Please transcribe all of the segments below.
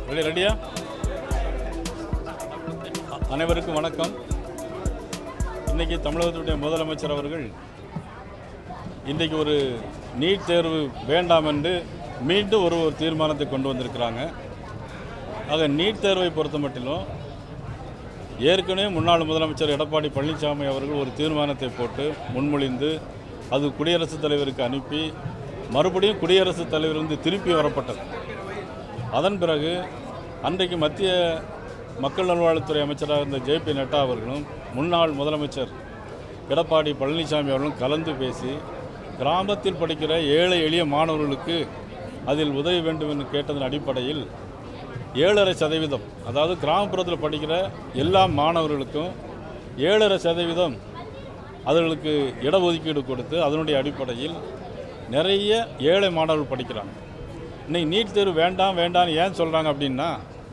Ready ரெடியா அ- அனைவருக்கும் வணக்கம் இன்னைக்கு தமிழகத்துடைய முதலமைச்சர் அவர்கள் இன்றைக்கு ஒரு நீட் தேர்வு வேண்டாம் என்று மீண்டும் ஒரு ஒரு தீர்மானத்தை கொண்டு வந்திருக்கிறாங்க ஆக நீட் தேர்வை பொறுத்த மட்டிலும் ஏற்கனவே முன்னாள் முதலமைச்சர் எடப்பாடி பழனிசாமி அவர்கள் ஒரு தீர்மானத்தை போட்டு முன்மொழிந்து அது குடியரசுத் தலைவருக்கு அனுப்பி மறுபடியும் குடியரசுத் தலைவர் வந்து திருப்பி வரப்பட்டது அதன் பிறகு அன்றைக்கு மத்திய மக்கள் நல்வாழ்வுத்துறை அமைச்சராக இருந்த ஜே பி நட்டா அவர்களும் முன்னாள் முதலமைச்சர் எடப்பாடி பழனிசாமி அவர்களும் கலந்து பேசி கிராமத்தில் படிக்கிற ஏழை எளிய மாணவர்களுக்கு அதில் உதவி வேண்டும் என்று கேட்டதன் அடிப்படையில் ஏழரை சதவீதம் அதாவது கிராமப்புறத்தில் படிக்கிற எல்லா மாணவர்களுக்கும் ஏழரை சதவீதம் அவர்களுக்கு இடஒதுக்கீடு கொடுத்து அதனுடைய அடிப்படையில் நிறைய ஏழை மாணவர்கள் படிக்கிறாங்க இன்னைக்கு நீட் தேர்வு வேண்டாம் வேண்டாம்னு ஏன் சொல்கிறாங்க அப்படின்னா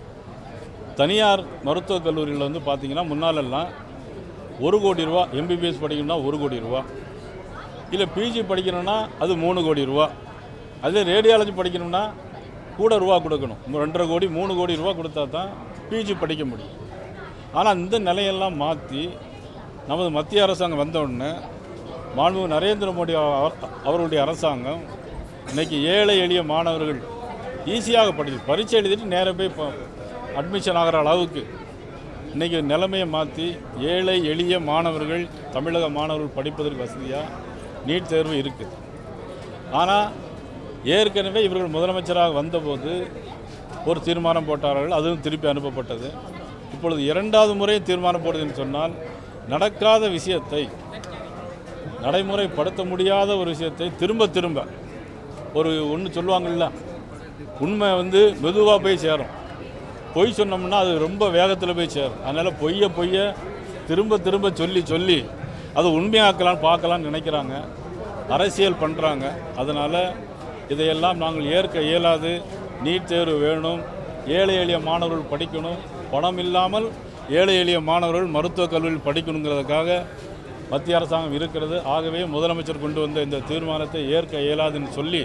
தனியார் மருத்துவக் கல்லூரியில் வந்து பார்த்தீங்கன்னா முன்னாலெல்லாம் ஒரு கோடி ரூபா எம்பிபிஎஸ் படிக்கணும்னா ஒரு கோடி ரூபா இல்லை பிஜி படிக்கணும்னா அது மூணு கோடி ரூபா அதே ரேடியாலஜி படிக்கணும்னா கூட ரூபா கொடுக்கணும் இன்னும் ரெண்டரை கோடி மூணு கோடி ரூபா கொடுத்தா தான் பிஜி படிக்க முடியும் ஆனால் இந்த நிலையெல்லாம் மாற்றி நமது மத்திய அரசாங்கம் வந்த உடனே மாண்பு நரேந்திர மோடி அவர்- அவர்களுடைய அரசாங்கம் இன்னைக்கு ஏழை எளிய மாணவர்கள் ஈஸியாக படி பரீட்சை எழுதிட்டு நேராக போய் இப்போ அட்மிஷன் ஆகிற அளவுக்கு இன்றைக்கி நிலைமையை மாற்றி ஏழை எளிய மாணவர்கள் தமிழக மாணவர்கள் படிப்பதற்கு வசதியாக நீட் தேர்வு இருக்குது ஆனால் ஏற்கனவே இவர்கள் முதலமைச்சராக வந்தபோது ஒரு தீர்மானம் போட்டார்கள் அதுவும் திருப்பி அனுப்பப்பட்டது இப்பொழுது இரண்டாவது முறை தீர்மானம் போடுதுன்னு சொன்னால் நடக்காத விஷயத்தை நடைமுறைப்படுத்த முடியாத ஒரு விஷயத்தை திரும்ப திரும்ப ஒரு ஒன்று சொல்லுவாங்கல்ல உண்மை வந்து மெதுவாக போய் சேரும் பொய் சொன்னோம்னா அது ரொம்ப வேகத்தில் போய் சேரும் அதனால் பொய்யை பொய்யை திரும்ப திரும்ப சொல்லி சொல்லி அதை உண்மையாக்கலான்னு பார்க்கலான்னு நினைக்கிறாங்க அரசியல் பண்ணுறாங்க அதனால் இதையெல்லாம் நாங்கள் ஏற்க இயலாது நீட் தேர்வு வேணும் ஏழை எளிய மாணவர்கள் படிக்கணும் பணம் இல்லாமல் ஏழை எளிய மாணவர்கள் மருத்துவக் கல்லூரியில் படிக்கணுங்கிறதுக்காக மத்திய அரசாங்கம் இருக்கிறது ஆகவே முதலமைச்சர் கொண்டு வந்த இந்த தீர்மானத்தை ஏற்க இயலாதுன்னு சொல்லி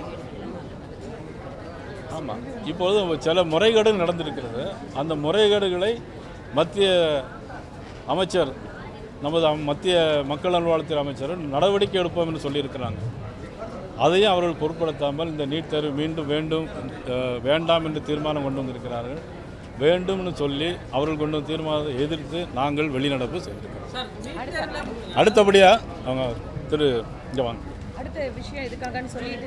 ஆமாம் இப்பொழுது சில முறைகேடு நடந்திருக்கிறது அந்த முறைகேடுகளை மத்திய அமைச்சர் நமது அம்- மத்திய மக்கள் நல்வாழ்வுத்துறை அமைச்சர் நடவடிக்கை எடுப்போம் என்று சொல்லியிருக்கிறாங்க அதையும் அவர்கள் பொருட்படுத்தாமல் இந்த நீட் தேர்வு மீண்டும் வேண்டும் அஹ், வேண்டாம் என்று தீர்மானம் கொண்டு வந்திருக்கிறார்கள் வேண்டும்னு சொல்லி அவர்கள் கொண்டு வந்த தீர்மானத்தை எதிர்த்து நாங்கள் வெளிநடப்பு செய்திருக்கிறோம் அடுத்தபடியாக அவங்க திரு இங்கே வாங்க அடுத்த விஷயம் எதுக்காகன்னு சொல்லிட்டு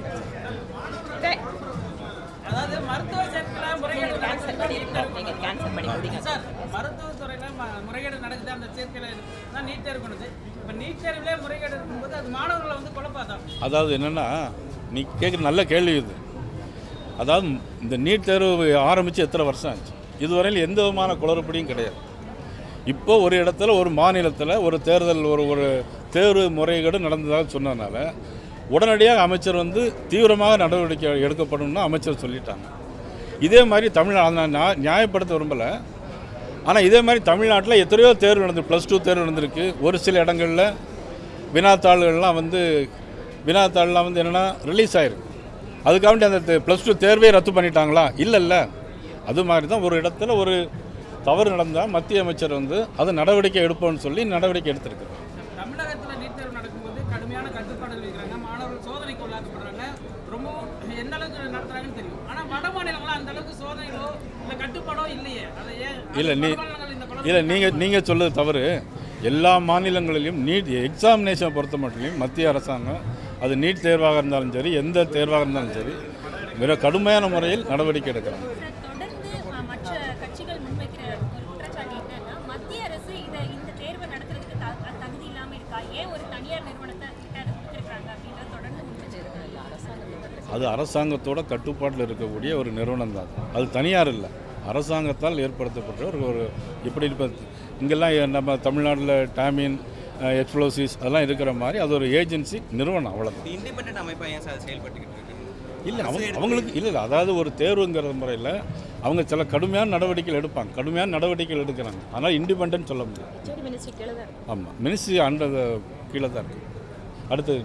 டே- அதாவது மருத்துவ சேர்க்கையில முறைகேடு கேன்சல் பண்ணிருக்கோம் நீங்க கேன்சல் பண்ணி முடிங்க சார் மருத்துவத்துறையில ம- முறைகேடு நடக்குது அந்த சேர்க்கையில தான் நீட் தேர்வு பண்ணுது இப்போ நீட் தேர்விலே முறைகேடு இருக்கும்போது அது மாணவர்களை வந்து குழப்பாதான் அதாவது என்னென்னா நீ கேட்குற நல்ல கேள்வி இது அதாவது இந்த நீட் தேர்வு ஆரம்பித்து எத்தனை வருஷம் ஆச்சு இதுவரையில் எந்த விதமான குளறுபடியும் கிடையாது இப்போ ஒரு இடத்துல ஒரு மாநிலத்தில் ஒரு தேர்தல் ஒரு ஒரு தேர்வு முறைகேடு நடந்ததாக சொன்னதுனால உடனடியாக அமைச்சர் வந்து தீவிரமாக நடவடிக்கை எடுக்கப்படும்னு அமைச்சர் சொல்லிட்டாங்க இதே மாதிரி தமிழ்நாடு நான் நியா- நியாயப்படுத்த விரும்பலை ஆனால் இதே மாதிரி தமிழ்நாட்டில் எத்தனையோ தேர்வு நடந்து ப்ளஸ் டூ தேர்வு நடந்திருக்கு ஒரு சில இடங்களில் வினாத்தாள்கள்லாம் வந்து வினாத்தாள்லாம் வந்து என்னென்னா ரிலீஸ் ஆயிருக்கு அதுக்காண்டி அந்த ப்ளஸ் டூ தேர்வே ரத்து பண்ணிட்டாங்களா இல்லைல்ல அது மாதிரி தான் ஒரு இடத்துல ஒரு தவறு நடந்தால் மத்திய அமைச்சர் வந்து அது நடவடிக்கை எடுப்போம்னு சொல்லி நடவடிக்கை எடுத்திருக்காரு தமிழகத்தில் நீட் தேர்வு நடக்கும்போது கடுமையான கட்டுப்பாடுகள் வைக்கிறாங்க மாணவர்கள் சோதனைக்கு உள்ளாக்கப்படுறாங்க ரொம்பவும் எந்த அளவுக்கு நடத்துறாங்கன்னு தெரியும் ஆனால் வட மாநிலங்கள்லாம் அந்த அளவுக்கு சோதனைகளோ இல்லை கட்டுப்பாடோ இல்லையே அதை ஏன் இல்லை நீ வட மாநிலங்கள் இந்த குழப்பம் இல்லை நீங்கள் நீங்கள் சொல்லுறது தவறு எல்லா மாநிலங்களிலும் நீட் எக்ஸாமினேஷனை பொறுத்த மட்டும் மத்திய அரசாங்கம் அது நீட் தேர்வாக இருந்தாலும் சரி எந்த தேர்வாக இருந்தாலும் சரி மிக கடுமையான முறையில் நடவடிக்கை எடுக்கிறாங்க தொடர்ந்து அஹ், மற்ற கட்சிகள் முன்வைக்கிற ஒரு குற்றச்சாட்டு என்னன்னா மத்திய அரசு இதை இந்த தேர்வை நடத்துறதுக்கு த- தகுதி இல்லாம இருக்கா ஏன் ஒரு தனியார் நிறுவனத்தை கிட்ட அதை கொடுத்துருக்காங்க அப்படின்றத தொடர்ந்து முன்வச்சிருக்காங்க அது அரசாங்கத்தோட கட்டுப்பாட்டில் இருக்கக்கூடிய ஒரு நிறுவனம் தான் அது தனியார் இல்லை அரசாங்கத்தால் ஏற்படுத்தப்பட்ட ஒரு ஒரு இப்படி இப்போ இங்கெல்லாம் எ- நம்ம தமிழ்நாட்டில் டாமின் எக்ஸ்ப்ளோசிவ்ஸ் அதெல்லாம் இருக்கிற மாதிரி அது ஒரு ஏஜென்சி நிறுவனம் அவ்வளோதான் இண்டிபெண்ட் அமைப்பா ஏன் சார் செயல்பட்டுக்கிட்டு இருக்கு இல்லை அவங்க அவங்களுக்கு இல்லை இல்லை அதாவது ஒரு தேர்வுங்கிற முறையில் அவங்க சில கடுமையான நடவடிக்கைகள் எடுப்பாங்க கடுமையான நடவடிக்கைகள் எடுக்கிறாங்க ஆனால் இண்டிபெண்ட் சொல்ல முடியாது ஹெச்ஓடி மினிஸ்ட்ரி கீழே தான் இருக்கு. ஆமாம் மினிஸ்ட்ரி அண்டர் கீழே தான் இருக்குது அடுத்தது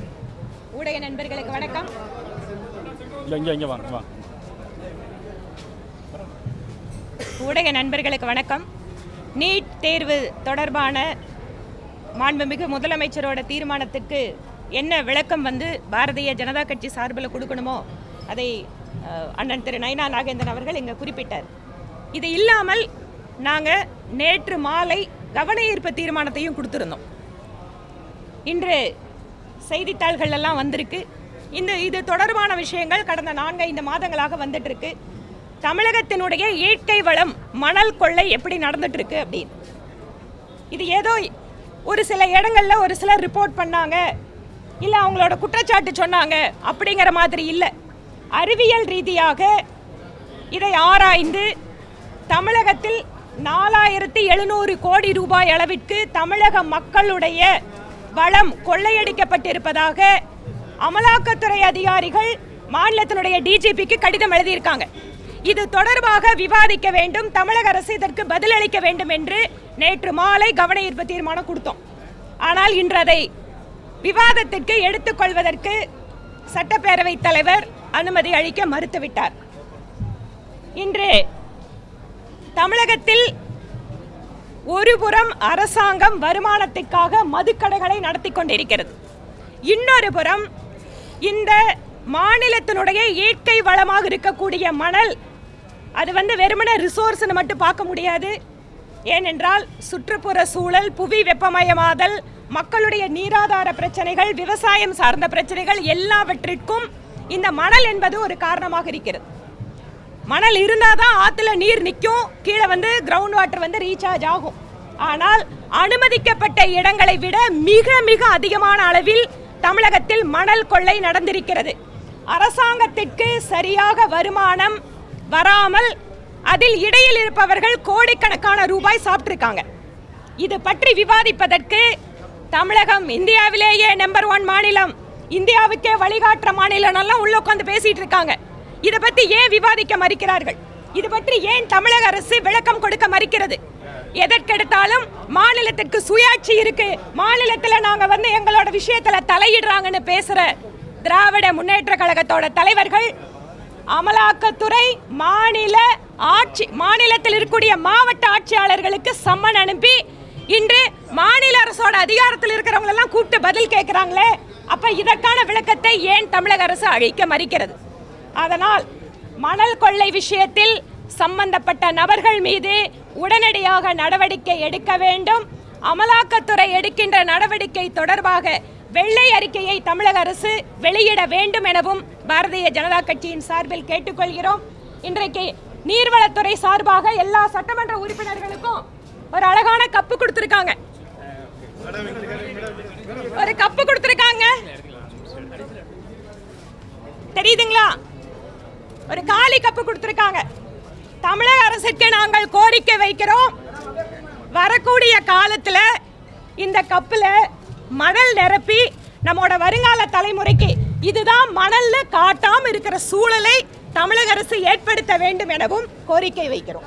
ஊடக நண்பர்களுக்கு வணக்கம் இல்லை இங்கே இங்கே வாங்க வாங்க ஊடக நண்பர்களுக்கு வணக்கம் நீட் தேர்வு தொடர்பான மாண்புமிகு முதலமைச்சரோட தீர்மானத்துக்கு என்ன விளக்கம் வந்து பாரதிய ஜனதா கட்சி சார்பில் கொடுக்கணுமோ அதை அஹ், அண்ணன் திரு நயனா நாகேந்திரன் அவர்கள் இங்கே குறிப்பிட்டார் இது இல்லாமல் நாங்கள் நேற்று மாலை கவன ஈர்ப்பு தீர்மானத்தையும் கொடுத்துருந்தோம் இன்று செய்தித்தாள்கள் எல்லாம் வந்திருக்கு இந்த இது தொடர்பான விஷயங்கள் கடந்த நான்கு ஐந்து மாதங்களாக வந்துட்டு இருக்கு தமிழகத்தினுடைய இயற்கை வளம் மணல் கொள்ளை எப்படி நடந்துட்டு இருக்கு அப்படின்னு இது ஏதோ ஒரு சில இடங்கள்ல ஒரு சிலர் ரிப்போர்ட் பண்ணாங்க இல்லை அவங்களோட குற்றச்சாட்டு சொன்னாங்க அப்படிங்கிற மாதிரி இல்லை அறிவியல் ரீதியாக இதை ஆராய்ந்து தமிழகத்தில் நாலாயிரத்தி எழுநூறு கோடி ரூபாய் அளவிற்கு தமிழக மக்களுடைய வளம் கொள்ளையடிக்கப்பட்டிருப்பதாக அமலாக்கத்துறை அதிகாரிகள் மாநிலத்தினுடைய டிஜிபிக்கு கடிதம் எழுதியிருக்காங்க இது தொடர்பாக விவாதிக்க வேண்டும் தமிழக அரசு இதற்கு பதிலளிக்க வேண்டும் என்று நேற்று மாலை கவன ஈர்ப்பு தீர்மானம் கொடுத்தோம் ஆனால் இன்று அதை விவாதத்திற்கு எடுத்துக்கொள்வதற்கு சட்டப்பேரவைத் தலைவர் அனுமதி அளிக்க மறுத்துவிட்டார் இன்று தமிழகத்தில் ஒருபுறம் அரசாங்கம் வருமானத்திற்காக மதுக்கடைகளை நடத்தி கொண்டிருக்கிறது இன்னொரு புறம் இந்த மாநிலத்தினுடைய இயற்கை வளமாக இருக்கக்கூடிய மணல் அது வந்து வெறுமனே ரிசோர்ஸ்னு மட்டும் பார்க்க முடியாது ஏனென்றால் சுற்றுப்புற சூழல் புவி வெப்பமயமாதல் மக்களுடைய நீராதார பிரச்சனைகள் விவசாயம் சார்ந்த பிரச்சனைகள் எல்லாவற்றிற்கும் இந்த மணல் என்பது ஒரு காரணமாக இருக்கிறது மணல் இருந்தால் தான் ஆற்றுல நீர் நிற்கும் கீழே வந்து கிரவுண்ட் வாட்டர் வந்து ரீசார்ஜ் ஆகும் ஆனால் அனுமதிக்கப்பட்ட இடங்களை விட மிக மிக அதிகமான அளவில் தமிழகத்தில் மணல் கொள்ளை நடந்திருக்கிறது அரசாங்கத்திற்கு சரியாக வருமானம் வராமல் அதில் இடையில் இருப்பவர்கள் கோடிக்கணக்கான ரூபாய் சாப்பிட்டிருக்காங்க இது பற்றி விவாதிப்பதற்கு தமிழகம் இந்தியாவிலேயே நம்பர் ஒன் மாநிலம் இந்தியாவுக்கே வழிகாட்டுற மாநிலம் எல்லாம் உள்ள உட்காந்து பேசிட்டு இருக்காங்க இதை பத்தி ஏன் விவாதிக்க மறுக்கிறார்கள் இது பற்றி ஏன் தமிழக அரசு விளக்கம் கொடுக்க மறுக்கிறது எதற்கெடுத்தாலும் மாநிலத்திற்கு சுயாட்சி இருக்கு மாநிலத்துல நாங்க வந்து எங்களோட விஷயத்துல தலையிடுறாங்கன்னு பேசுற திராவிட முன்னேற்ற கழகத்தோட தலைவர்கள் அமலாக்கத்துறை மாநில ஆட்சி மாநிலத்தில் இருக்கக்கூடிய மாவட்ட ஆட்சியாளர்களுக்கு சம்மன் அனுப்பி இன்று மாநில அரசோட அதிகாரத்தில் இருக்கிறவங்க எல்லாம் கூப்பிட்டு பதில் கேட்கிறாங்களே அப்ப இதற்கான விளக்கத்தை ஏன் தமிழக அரசு அழிக்க மறுக்கிறது அதனால் மணல் கொள்ளை விஷயத்தில் சம்பந்தப்பட்ட நபர்கள் மீது உடனடியாக நடவடிக்கை எடுக்க வேண்டும் அமலாக்கத்துறை எடுக்கின்ற நடவடிக்கை தொடர்பாக வெள்ளை அறிக்கையை தமிழக அரசு வெளியிட வேண்டும் எனவும் பாரதிய ஜனதா கட்சியின் சார்பில் கேட்டுக்கொள்கிறோம் இன்றைக்கு நீர்வளத்துறை சார்பாக எல்லா சட்டமன்ற உறுப்பினர்களுக்கும் ஒரு அழகான கப்பு கொடுத்துருக்காங்க ஒரு கப்பு கொடுத்துருக்காங்க தெரியுதுங்களா ஒரு காலி கப்பு கொடுத்துருக்காங்க தமிழக அரசுக்கு நாங்கள் கோரிக்கை வைக்கிறோம் வரக்கூடிய காலத்தில் இந்த கப்பில் மணல் நிரப்பி நம்மோட வருங்கால தலைமுறைக்கு இதுதான் மணல்ல காட்டாம இருக்கிற சூழலை தமிழக அரசு ஏற்படுத்த வேண்டும் எனவும் கோரிக்கை வைக்கிறோம்